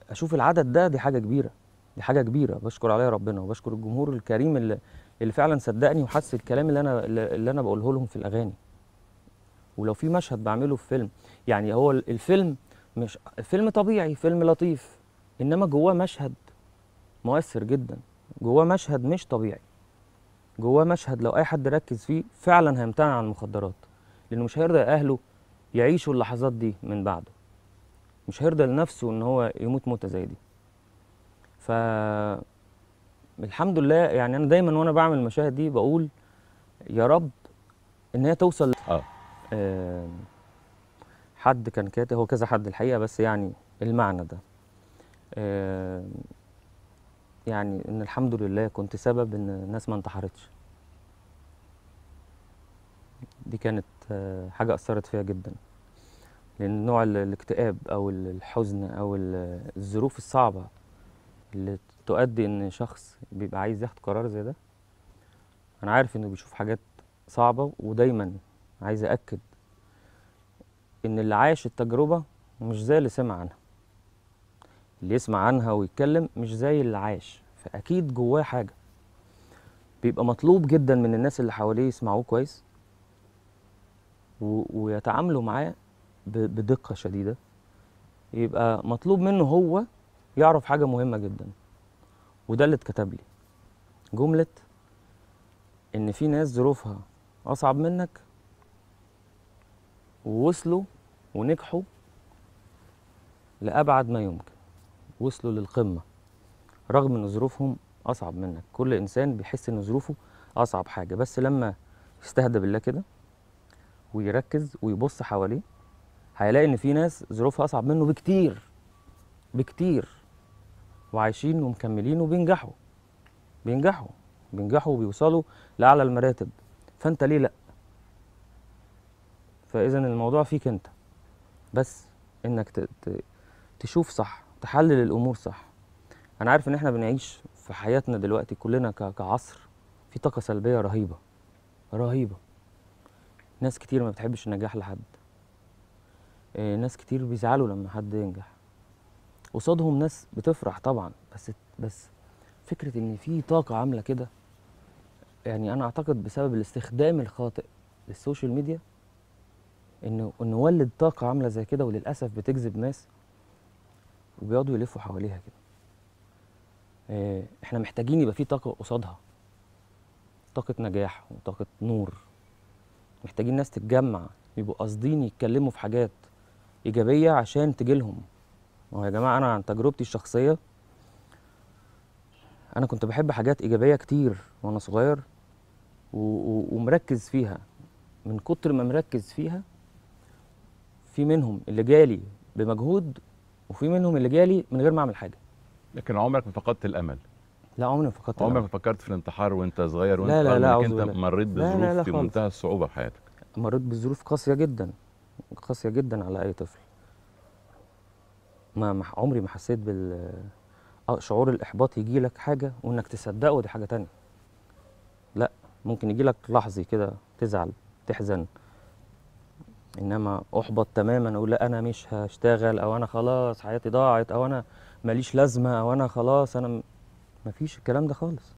اشوف العدد ده دي حاجه كبيره دي حاجه كبيره بشكر عليها ربنا وبشكر الجمهور الكريم اللي, اللي فعلا صدقني وحس الكلام اللي انا اللي انا بقوله لهم في الاغاني ولو في مشهد بعمله في فيلم يعني هو ال- الفيلم مش فيلم طبيعي فيلم لطيف انما جواه مشهد مؤثر جدا جواه مشهد مش طبيعي جواه مشهد لو اي حد ركز فيه فعلا هيمتنع عن المخدرات لانه مش هيرضى اهله يعيشوا اللحظات دي من بعده مش هيرضى لنفسه ان هو يموت موته زي دي ف الحمد لله يعني انا دايما وانا بعمل المشاهد دي بقول يا رب ان هي توصل اه آم، حد كان كاتب هو كذا حد الحقيقه بس يعني المعنى ده آم، يعني ان الحمد لله كنت سبب ان الناس ما انتحرتش دي كانت آه، حاجه اثرت فيها جدا لان نوع ال- الاكتئاب او ال- الحزن او ال- الظروف الصعبه اللي تؤدي ان شخص بيبقى عايز ياخد قرار زي ده انا عارف انه بيشوف حاجات صعبه ودايما عايز أأكد إن اللي عايش التجربة مش زي اللي سمع عنها اللي يسمع عنها ويتكلم مش زي اللي عايش فأكيد جواه حاجة بيبقى مطلوب جدا من الناس اللي حواليه يسمعوه كويس و... ويتعاملوا معاه ب... بدقة شديدة يبقى مطلوب منه هو يعرف حاجة مهمة جدا وده اللي اتكتب لي جملة إن في ناس ظروفها أصعب منك ووصلوا ونجحوا لأبعد ما يمكن وصلوا للقمة رغم إن ظروفهم أصعب منك كل إنسان بيحس إن ظروفه أصعب حاجة بس لما يستهدى بالله كده ويركز ويبص حواليه هيلاقي إن في ناس ظروفها أصعب منه بكتير بكتير وعايشين ومكملين وبينجحوا بينجحوا بينجحوا وبيوصلوا لأعلى المراتب فأنت ليه لأ فاذا الموضوع فيك انت بس انك ت... ت... تشوف صح تحلل الامور صح انا عارف ان احنا بنعيش في حياتنا دلوقتي كلنا ك... كعصر في طاقه سلبيه رهيبه رهيبه ناس كتير ما بتحبش النجاح لحد إيه، ناس كتير بيزعلوا لما حد ينجح قصادهم ناس بتفرح طبعا بس بس فكره ان في طاقه عامله كده يعني انا اعتقد بسبب الاستخدام الخاطئ للسوشيال ميديا انه نولد طاقه عامله زي كده وللاسف بتجذب ناس وبيقعدوا يلفوا حواليها كده آه، احنا محتاجين يبقى في طاقه قصادها طاقه نجاح وطاقه نور محتاجين ناس تتجمع يبقوا قاصدين يتكلموا في حاجات ايجابيه عشان تجيلهم ما هو يا جماعه انا عن تجربتي الشخصيه انا كنت بحب حاجات ايجابيه كتير وانا صغير و- و- ومركز فيها من كتر ما مركز فيها في منهم اللي جالي بمجهود وفي منهم اللي جالي من غير ما اعمل حاجه لكن عمرك ما فقدت الامل لا عمري ما فقدت عمرك الأمل. ما فكرت في الانتحار وانت صغير وانت لا، لا، رغم لا، انك أعوذ انت بالله. مريت لا، لا، بظروف لا في خالص. منتهى الصعوبه في حياتك مريت بظروف قاسيه جدا قاسيه جدا على اي طفل ما ما- عمري ما حسيت بال آه، شعور الاحباط يجي لك حاجه وانك تصدقه دي حاجه تانية لا ممكن يجي لك لحظي كده تزعل تحزن انما احبط تماما اقول لا انا مش هشتغل او انا خلاص حياتي ضاعت او انا ماليش لازمه او انا خلاص انا م- مفيش الكلام ده خالص